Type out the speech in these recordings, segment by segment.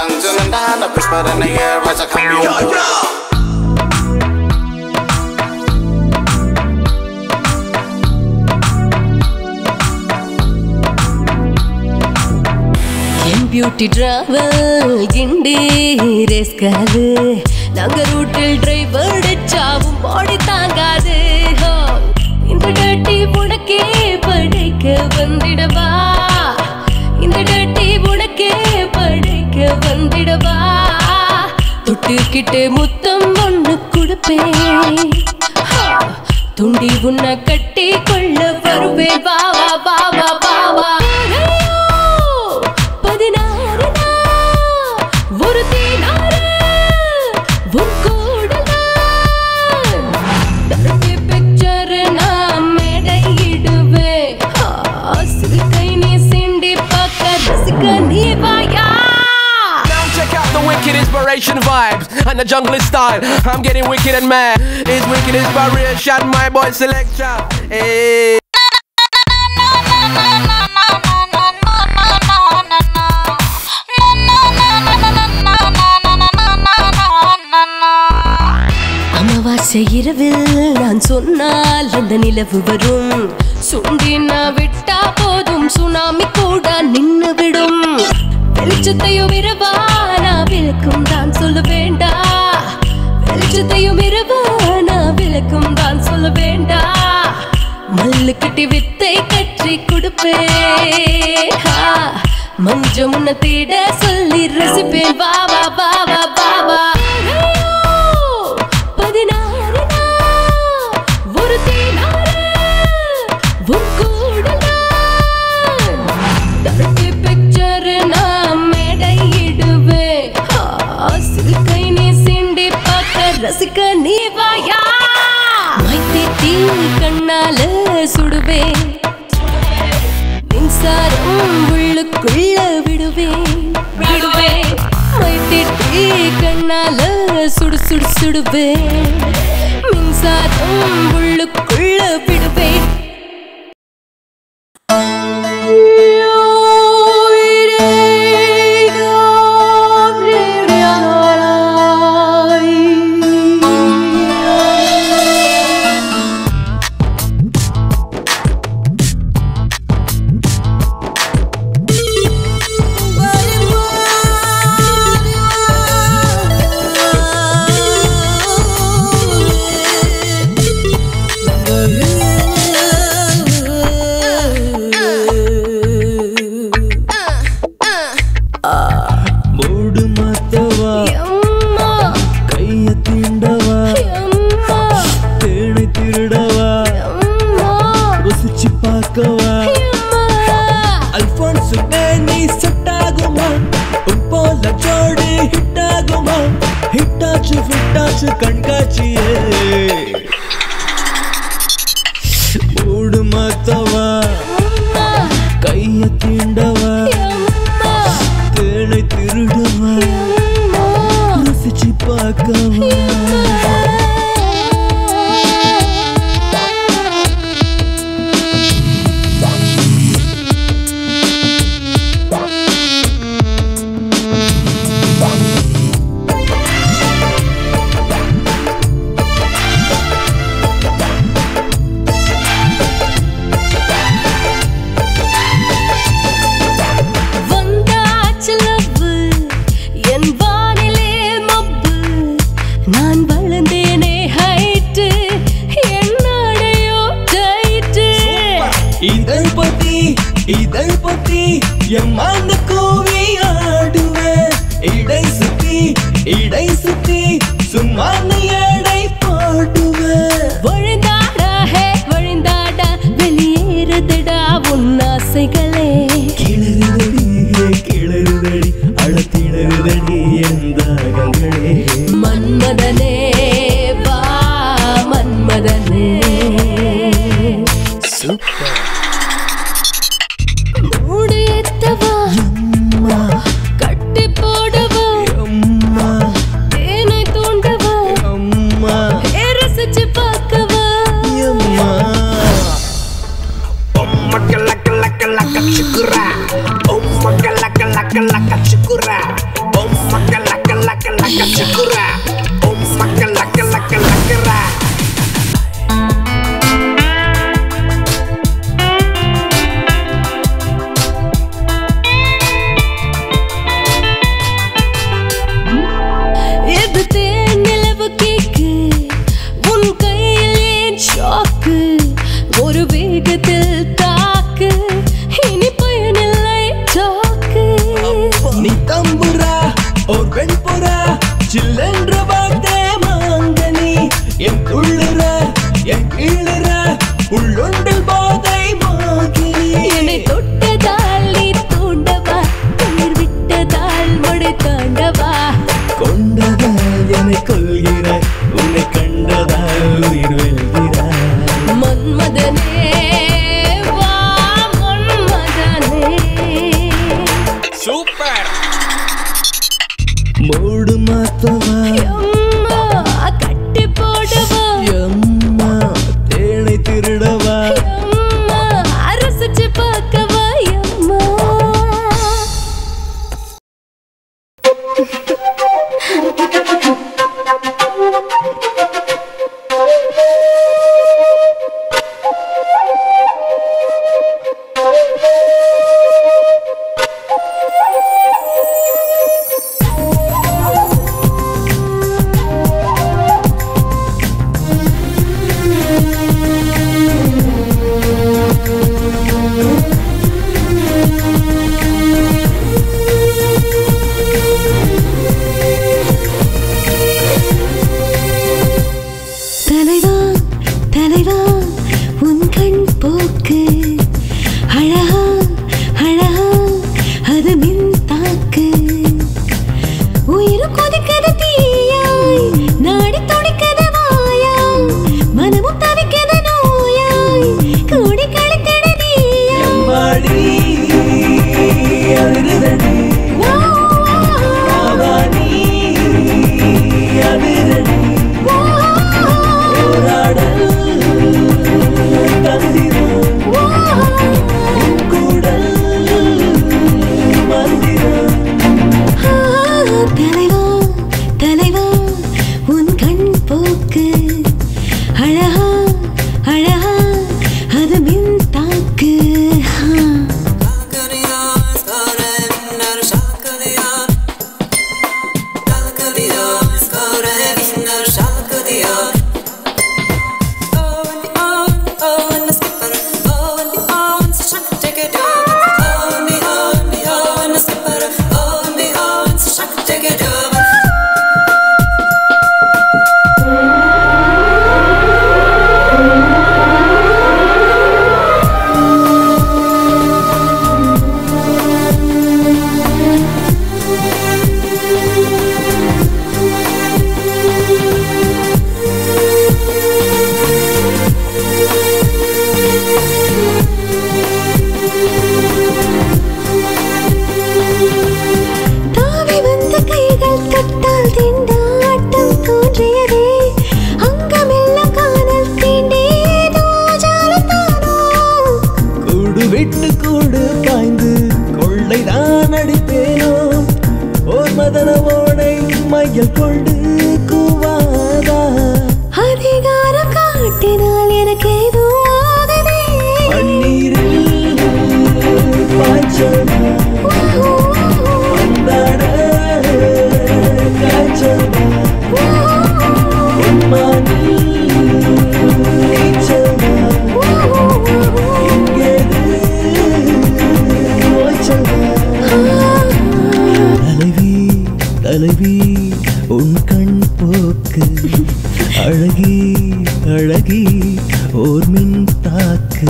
hands in and down, a whisper in the air as I come here. என் beauty travel Guindy race course நாங்க ரூட்டில் driver அடிச்சாவும் பாடி தாங்காது ஹோ, இந்த டட்டி உனக்கே படைக்க வந்திடவா இந்த டட்டி உனக்கே படைக்க வந்திடவா தொட்டுக்கிட்டு முத்தம் ஒண்ணு கொடுப்பேன் ஹா, துண்டி உன்னை கட்டி கொள்ள வருவேன் வா வா வா வா வா வா ஐயோ, பதினாறு நாள், ஒரு தீனாறு, உன் கூடதான். தரட்டி picture நான் மேடையிடுவேன். ஆ, சிறுகை நீ சிண்டி பார்க்க ரசிக்க நீ வாயா Now check out the wicked inspiration vibes and the jungle style. I'm getting wicked and mad. It's wicked inspiration, my boy selection. Hey. அமாவாசை இரவில் நான் சொன்னால் அந்த நிலவு வரும் சுண்டினா விட்டா போதும் சுனாமி கூட நின்னு விடும் வெளிச்சத்தையும் இரவானா விளக்கும் தான் சொல்ல வேண்டா வெளிச்சத்தையும் இரவானா விளக்கும் தான் சொல்ல வேண்டா மல்லு கட்டி வித்தை கற்றி கொடுப்பேன் ஹா, மஞ்சம் உன்னை தேட சொல்லி ரசிப்பேன் வா வா வா வா வா வா ஐயோ, பதினாறு நாள், ஒரு தீனாறு, உன் கூடதான். தரட்டி picture நான் மேடையிடுவேன். ஆ, சிறுகை நீ சிண்டி பார்க்க ரசிக்க நீ வாயா மைத்தீட்டி கண்ணால சுடுவேன் மின்சாரம் உள்ளுக்குள்ள விடுவேன் விடுவேன் மைத்தீட்டி கண்ணால சுடு சுடு சுடுவேன் மின்சாரம் உள்ளுக்குள்ள விடுவேன் ಮೂಡು ಮಾತವ அம்மா ಕೈಯ ತಿಂಡವ அம்மா ತೇಣೆ ತಿರುಡವ அம்மா ರುಚಿ ಪಾಕವ ಅಲ್ಫಾನ್ಸು ನೀ ಸಟ್ಟಾಗುಮ ಉಪ್ಪೋಲ ಜೋಡಿ ಹಿಟ್ಟಾಗುಮ ಹಿಟ್ಟಾಚು ಫಿಟ್ಟಾಚು ಕಣ್ಕಾಚಿಯೇ ಮೂಡು ಮಾತವ ಕೈಯ ತಿಂಡವ ತೇಣೆ ತಿರುಡವ ರುಚಿ ಪಾಕವ வந்தாச்சு லவ்வு, என் வானிலே மப்பு. நான் வளர்ந்தேனே height, என்னடையோ tight. இதழ் பத்தி இதழ் பத்தி எம்மாந்த கூவி ஆடுவேன் இடை சுத்தி இடை சுத்தி சும்மா நீ எடை போடுவேன் விழுந்தாடா, ஹே, விழுந்தாடா, வெளியேறுதுடா உன் ஆசைகளே கிளறுதடி ஹே, கிளறுதடி அழத்திளறுதடி எந்தாகங்களே மன்மதனே வா மன்மதனே மூடு ஏத்தவா அம்மா கட்டி போடவா அம்மா தேனை தூண்டவா அம்மா ஏ ரசிச்சு பார்க்கவா அம்மா Umma laka laka laka chukura. Umma laka laka laka chukura. Umma என்னை தொட்டதால் நீ தூண்டவா உயிர் விட்டதால் மொழி தாண்டவா கொண்டதால் என்னை கொள்கிறாய் உன்னை கண்டதால் உயிர் வெல்கிறாய் மன்மதனே வா மன்மதனே மூடு மாத்தவா எம்மா கட்டி போடவா எம்மா தேனை திருடவா எம்மா அரசிச்சு பார்க்கவா எம்மா தலைவா தலைவா உன் கண் போக்கு அழகா அழகா அது மின் தாக்கு உயிர் கொதிக்கது தீயாய் நாடி துடிக்கது வாயாய் மனமும் தவிக்கது நோயாய் கூடி கழித்திட நீயாய் எம்மாடி அதிரடி வா, ஆவானி அதிரடி வா, போராடல் தந்திரம் வா. கூடல் மந்திரம் ஆ, தலைவா தலைவா உன் கண் போக்கு அழகா அழகா அது மின் தாக்கு ஆ. Take it over. தாவி வந்த கைகள் தொட்டால் திண்டாட்டம் தோன்றியதே அங்கமெல்லாம் காணல் தீண்டேதோ ஜாலத்தானோ கூடு விட்டு கூடு பாய்ந்து கொள்ளை தான் அடிப்பேனோ ஓர் மதன ஓடை மையல் கொண்டு கூவாதா அதிகாரம் காட்டினால் எனக்கு ஏதோ ஆகுதே பன்னீரில் பாய்ச்சலா வந்தாட காய்ச்சலா உன்மானில் நீச்சலா இங்கேது ஓய்ச்சலா தலைவி தலைவி உன் கண் போக்கு அழகி அழகி ஓர் மின் தாக்கு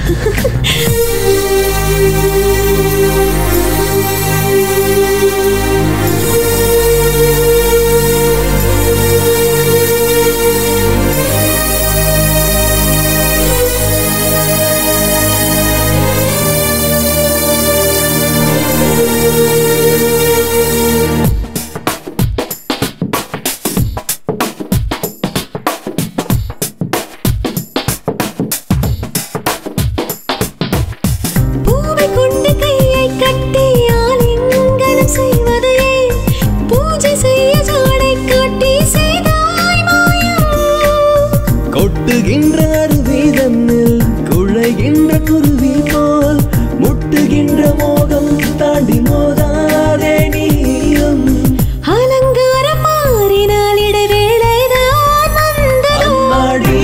பூவை கொண்டு கையை கட்டி ஆலிங்கனம் செய்வதையே பூஜை செய்ய ஜாடை காட்டி செய்தாய் மாயம் கொட்டுகின்ற அருவி தன்னில் குழைகின்ற குருவி போல் முட்டுகின்ற மோகம் தாண்டி மோதாதே நீயும் அலங்காரம் மாறினால் இடைவேளைதான் வந்ததோ அம்மாடி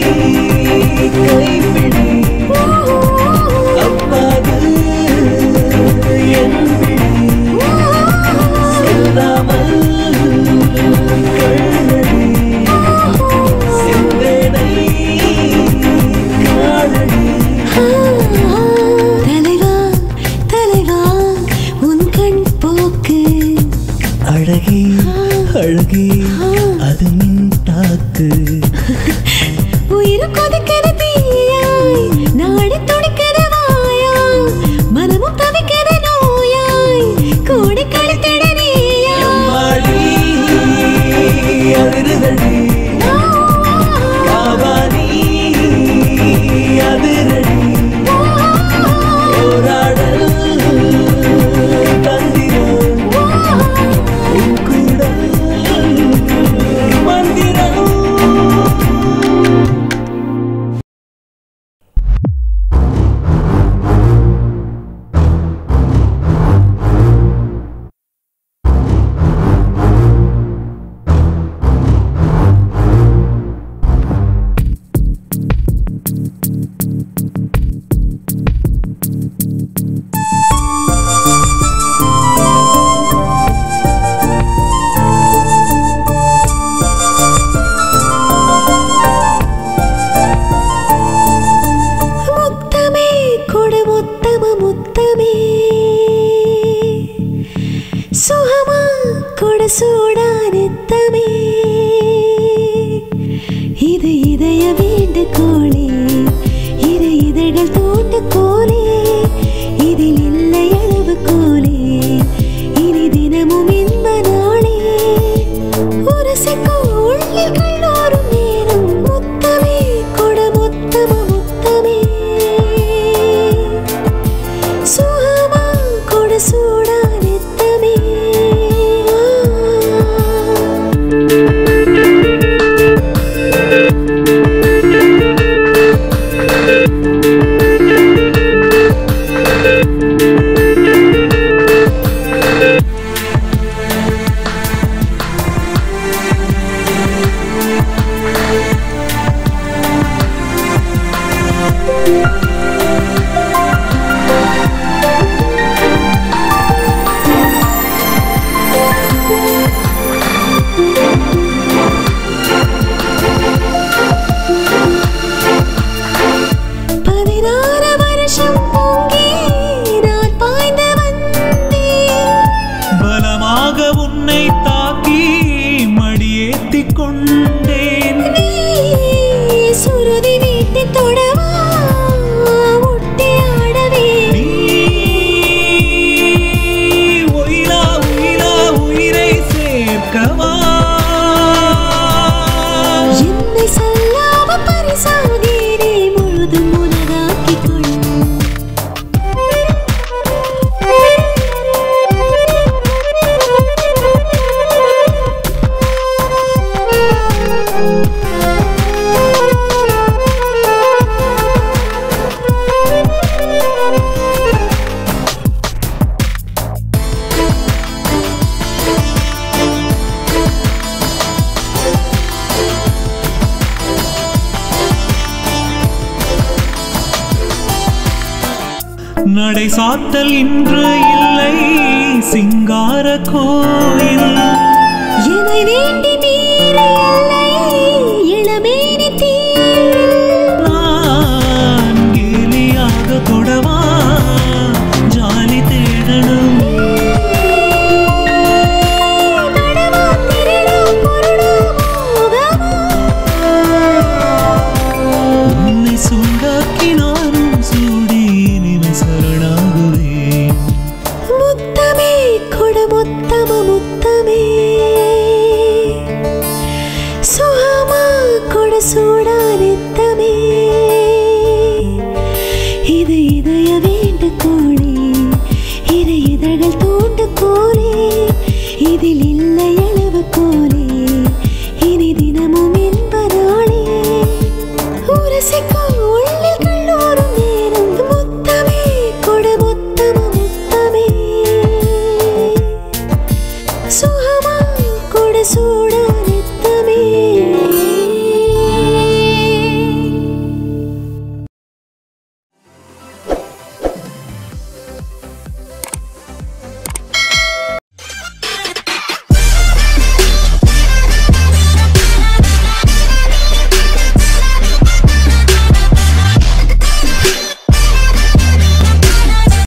கைப்பிடி தப்பாது என் பிடி செல்லாமல் கழுநடி சிந்தனை காணடி ஆ போலே இதில் இல்லை அளவு கோலே இனி தினமும் இன்ப நாளே உரசிக்கும் உள்ளில் கல்லோரும் நேரம் முத்தமே கொட முத்தம முத்தமே சுகமா கொட சூடா நித்தமே பதினாறு வருஷம் பொங்கி நான் பாய்ந்து வந்தேன் பலமாக உன்னை தாக்கி மடியேத்திக் கொண்டேன் நீ சுருதி நீட்டி தொடவா ஒட்டி ஆடவே நீ ஒயிலா உயிலா உயிரை சேர்க்கவா என்னை சொல்லாம பரிசாகி நீ முழுதும் உனதாக்கிக் கொள் நடை சாத்தல் இன்று இல்லை சிங்கார கோயில் என்னை வேண்டி மீற இல்லை இளமேனி தீ நான் கேலியாக தொடவா ஜாலி தேடணும் தடவா திருடா பொருடா மோகமா உன்னை சூடாக்கி நானும் சூடி இனிமை சரணாகுவேன் முத்தமே கொட முத்தம முத்தமே சுகமா கொட சூடா நித்தமே இது இதயவே